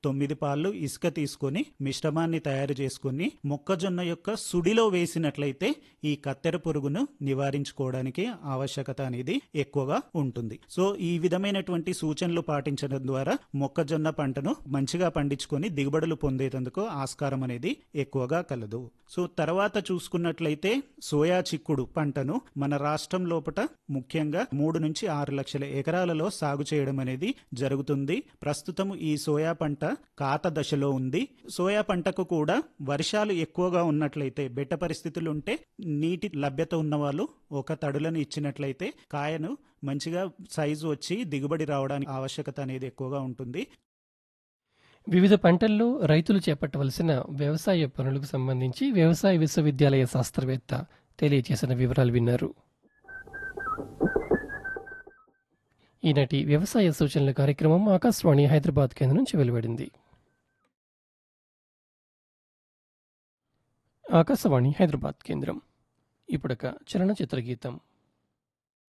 తొమ్మిది పాళ్ళు ఇసుక తీసుకొని మిశ్రమాన్ని తయారు చేసుకొని మొక్కజొన్న యొక్క సుడిలో వేసినట్లయితే ఈ కత్తెర పురుగును నివారించుకోవడానికి ఆవశ్యకత అనేది ఎక్కువగా ఉంటుంది సో ఈ విధమైనటువంటి సూచనలు పాటించడం ద్వారా మొక్కజొన్న పంటను మంచిగా పండించుకొని దిగుబడులు పొందేందుకు ఆస్కారం అనేది ఎక్కువగా కలదు సో తర్వాత చూసుకున్నట్లయితే సోయా చిక్కుడు పంటను మన రాష్ట్రం లోపల ముఖ్యంగా మూడు నుంచి ఆరు లక్షల ఎకరాలలో సాగు చేయడం అనేది జరుగుతుంది ప్రస్తుతం ఈ సోయా పంట కాత దశలో ఉంది సోయా పంటకు కూడా వర్షాలు ఎక్కువగా ఉన్నట్లయితే బెట్ట పరిస్థితులు ఉంటే నీటి లభ్యత ఉన్న వాళ్ళు ఒక తడులను ఇచ్చినట్లయితే కాయను మంచిగా సైజు వచ్చి దిగుబడి రావడానికి ఆవశ్యకత అనేది ఎక్కువగా ఉంటుంది వివిధ పంటల్లో రైతులు చేపట్టవలసిన వ్యవసాయ పనులకు సంబంధించి వ్యవసాయ విశ్వవిద్యాలయ శాస్త్రవేత్త తెలియజేసిన వివరాలు విన్నారు ఈనాటి వ్యవసాయ సూచనల కార్యక్రమం ఆకాశవాణి హైదరాబాద్ కేంద్రం నుంచి వెలువడింది ఆకాశవాణి హైదరాబాద్ కేంద్రం ఇప్పుడొక చలనచిత్ర గీతం